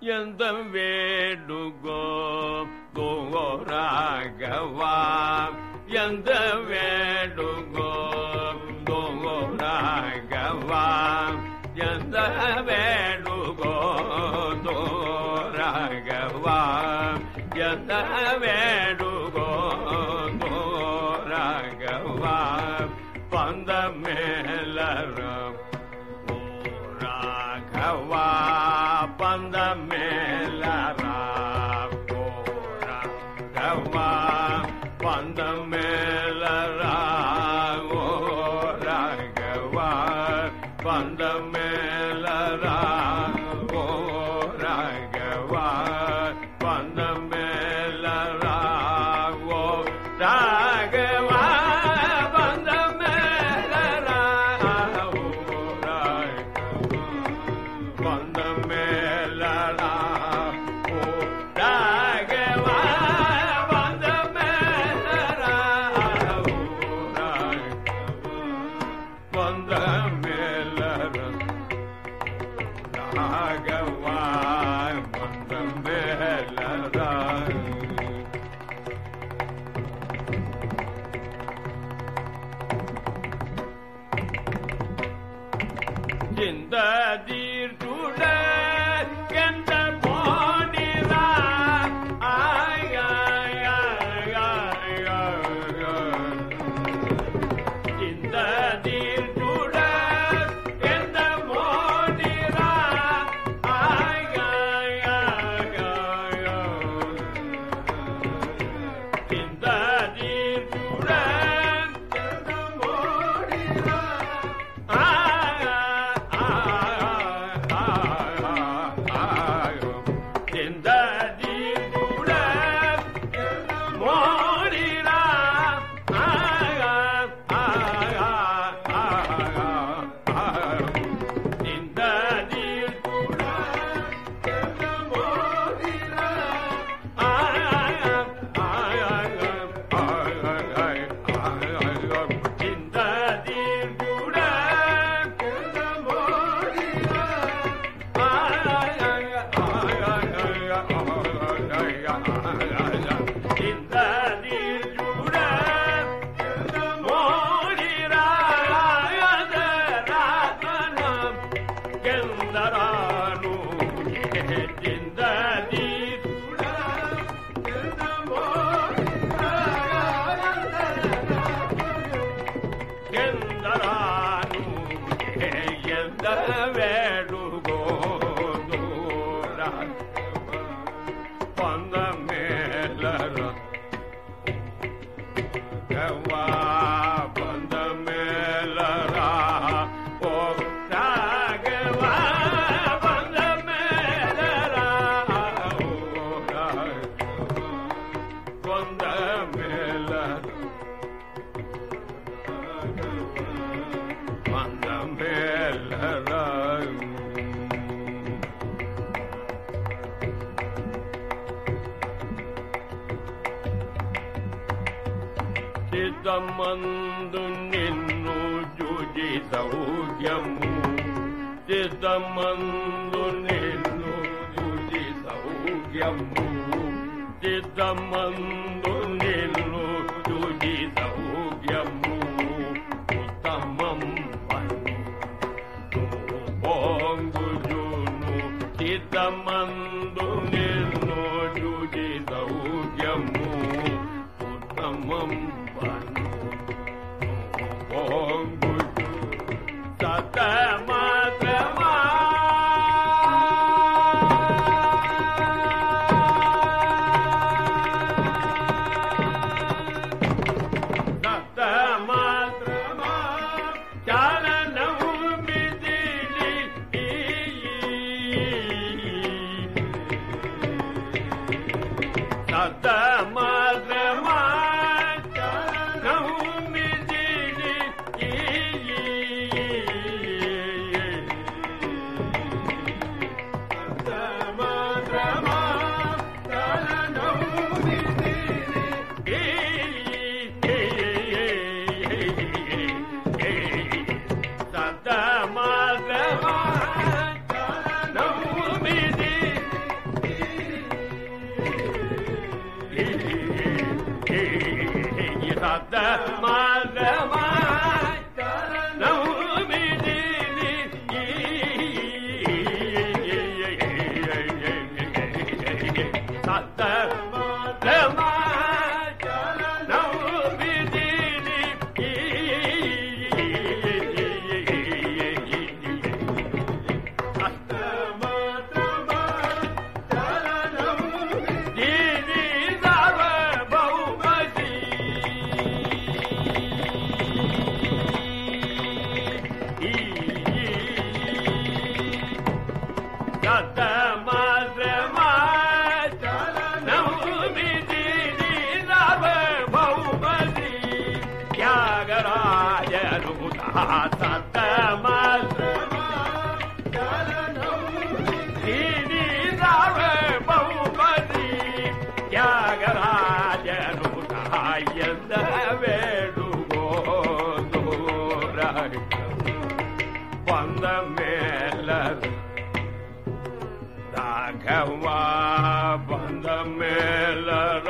ಎಂದ ವೇಡುಗೋ ಗೋರಾಗವಾ ಎಂದ ವೇಡುಗೋ ಗೋರಾಗವಾ ಎಂದ ವೇಡುಗೋ ರಾಘವಾ ಎಂದ ವೇಡುಗೋ ರಾಘವಾ ಪಂದ ಮೇಲರ ಓ ರಾಘವಾ ಪಂದ ಮೇಲರ ಓ ರಾಘವಾ ಪಂದ ಮೇಲರ ಓ ರಾಘವಾ ಪಂದ ಮೇಲರ ಓ ರಾಘವಾ ಪಂದ ಮೇಲರ ಓ ರಾಘವಾ ಪಂದ ಮೇಲರ ಓ ರಾಘವಾ ಬಂದ ಮೇಲರ ಓ ರಾಘವಾ ಬಂದ ಮೇಲರ ಓ ರಾಘವಾ ಬಂದ ಮೇಲರ ರಾಘವಾ ಬಂದ ಮೇಲರ சிந்ததீர்த்துட எந்த போனிரா ஆய் ஆய் ஆய் ஆய் ஆய் சிந்ததீர்த்துட எந்த போனிரா ஆய் ஆய் ஆய் ஆய் சிந்ததீர்த்துட எந்த போனிரா ಎಂದರಾನು ಎಂದ ಬೇಡುಗೋ ದೂರ ಪಂದ ಮೇಲರ ಗವಾ ಪಂದ ಮೇಲರ ಓ ರಾಘವಾ ಪಂದ ಮೇಲರ ಓ ರಾಘವಾ ಪಂದ ಮೇಲರ வந்த மேலர చిత్తమందు నిన్ను చూచి సౌఖ్యము చిత్తమందు నిన్ను చూచి సౌఖ్యము చిత్తమందు నిన్ను చూచి సౌఖ్యము ఉత్తమం పొంగుజును చిత్తమందు నిన్ను చూచి సౌఖ్యము ఉత్తమం పొంగుజు సతమాత్రమా సతమాత్రమా చాలనము మిదిలి ಸತ್ತಮಾತ್ರಮಾ ಚಲನೌಮಿದಿರಿ ಸಾರ್ವಭೌಮದಿ ತ್ಯಾಗರಾಜರು ಸತ್ತಮಾತ್ರಮಾ ಚಲನೌಮಿದಿರಿ ಸಾರ್ವಭೌಮದಿ ತ್ಯಾಗರಾಜರು ಎಂದ வேடுகோதோராய் வந்த மேலர் ராகவா வந்த மேலர்